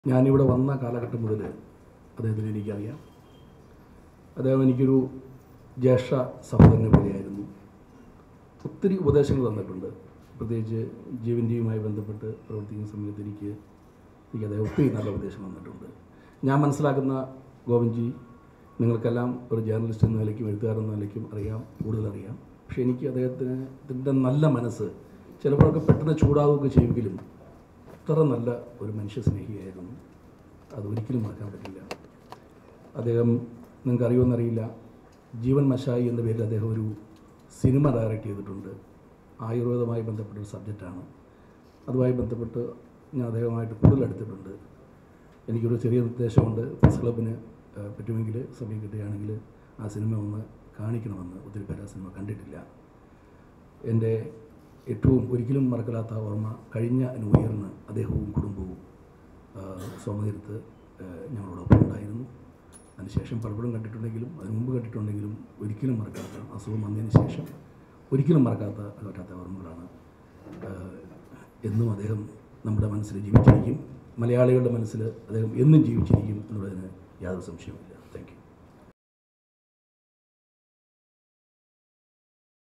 ഞാനിവിടെ വന്ന കാലഘട്ടം മുതൽ അദ്ദേഹത്തിന് എനിക്കറിയാം അദ്ദേഹം എനിക്കൊരു ജ്യേഷ്ഠ സഹോദരനെ പോലെയായിരുന്നു ഒത്തിരി ഉപദേശങ്ങൾ തന്നിട്ടുണ്ട് പ്രത്യേകിച്ച് ജീവൻ്റെയുമായി ബന്ധപ്പെട്ട് പ്രവർത്തിക്കുന്ന സമയത്ത് എനിക്ക് എനിക്ക് അദ്ദേഹം ഒത്തിരി നല്ല ഉപദേശം തന്നിട്ടുണ്ട് ഞാൻ മനസ്സിലാക്കുന്ന ഗോവിൻജി നിങ്ങൾക്കെല്ലാം ഒരു ജേർണലിസ്റ്റ് എന്ന നിലയ്ക്കും എഴുത്തുകാരൻ എന്ന നിലയ്ക്കും അറിയാം കൂടുതൽ അറിയാം പക്ഷേ എനിക്ക് അദ്ദേഹത്തിന് ഇതിൻ്റെ നല്ല മനസ്സ് ചിലപ്പോഴൊക്കെ പെട്ടെന്ന് ചൂടാവുകയൊക്കെ ചെയ്യുമെങ്കിലും അത്ര നല്ല ഒരു മനുഷ്യ സ്നേഹിയായിരുന്നു അത് ഒരിക്കലും മറക്കാൻ പറ്റില്ല അദ്ദേഹം നിങ്ങൾക്ക് അറിയുമെന്നറിയില്ല ജീവൻ മഷായി എന്ന പേരിൽ അദ്ദേഹം ഒരു സിനിമ ഡയറക്റ്റ് ചെയ്തിട്ടുണ്ട് ആയുർവേദവുമായി ബന്ധപ്പെട്ട ഒരു സബ്ജക്റ്റാണ് അതുമായി ബന്ധപ്പെട്ട് ഞാൻ അദ്ദേഹവുമായിട്ട് കൂടുതൽ അടുത്തിട്ടുണ്ട് എനിക്കൊരു ചെറിയ നിർദ്ദേശമുണ്ട് പ്രസ് ക്ലബിന് ആ, പറ്റുമെങ്കിൽ സമയം കിട്ടുകയാണെങ്കിൽ ആ സിനിമ ഒന്ന് കാണിക്കണമെന്ന് ഒത്തിരി പേര് ആ സിനിമ കണ്ടിട്ടില്ല എൻ്റെ ഏറ്റവും ഒരിക്കലും മറക്കലാത്ത ഓർമ്മ കഴിഞ്ഞ ന്യൂ ഇയറിന് അദ്ദേഹവും കുടുംബവും ആ, സോമതീരത്ത് ആ, ഞങ്ങളോടൊപ്പം ഉണ്ടായിരുന്നു അതിനുശേഷം പലപ്പോഴും കണ്ടിട്ടുണ്ടെങ്കിലും അതിന് മുമ്പ് കണ്ടിട്ടുണ്ടെങ്കിലും ഒരിക്കലും മറക്കാത്ത അസുഖം വന്നതിന് ശേഷം ഒരിക്കലും മറക്കാത്ത പറ്റാത്ത ഓർമ്മകളാണ് ആ, എന്നും അദ്ദേഹം നമ്മുടെ മനസ്സിൽ ജീവിച്ചിരിക്കും മലയാളികളുടെ മനസ്സിൽ അദ്ദേഹം എന്നും ജീവിച്ചിരിക്കും എന്നുള്ളതിന് യാതൊരു സംശയവുമില്ല